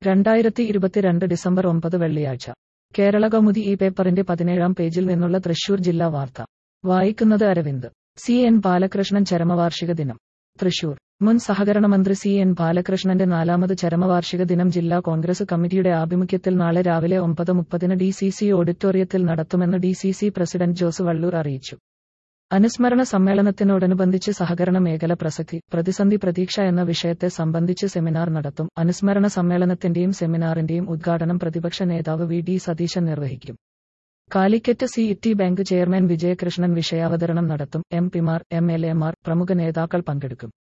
രണ്ടായിരത്തി ഇരുപത്തിരണ്ട് ഡിസംബർ ഒമ്പത് വെള്ളിയാഴ്ച കേരള കൗമുദി ഈ പേപ്പറിന്റെ പതിനേഴാം പേജിൽ നിന്നുള്ള തൃശൂർ ജില്ലാ വാർത്ത വായിക്കുന്നത് അരവിന്ദ് സി എൻ ബാലകൃഷ്ണൻ ചരമവാർഷിക ദിനം തൃശൂർ മുൻ സഹകരണ മന്ത്രി സി എൻ ബാലകൃഷ്ണന്റെ നാലാമത് ചരമവാർഷിക ദിനം ജില്ലാ കോൺഗ്രസ് കമ്മിറ്റിയുടെ ആഭിമുഖ്യത്തിൽ നാളെ രാവിലെ ഒമ്പത് മുപ്പതിന് ഡി സി സി ഓഡിറ്റോറിയത്തിൽ നടത്തുമെന്ന് D C C president Jose Vallur അറിയിച്ചു അനുസ്മരണ സമ്മേളനത്തിനോടനുബന്ധിച്ച് സഹകരണ മേഖല പ്രസക്തി പ്രതിസന്ധി പ്രതീക്ഷ എന്ന വിഷയത്തെ സംബന്ധിച്ച് സെമിനാർ നടത്തും അനുസ്മരണ സമ്മേളനത്തിന്റെയും സെമിനാറിന്റെയും ഉദ്ഘാടനം പ്രതിപക്ഷ നേതാവ് വി ഡി സതീശൻ നിർവഹിക്കും Calicut C T bank chairman Vijayakrishnan വിഷയാവതരണം നടത്തും എം പിമാർ എം എൽ എമാർ പ്രമുഖ നേതാക്കൾ പങ്കെടുക്കും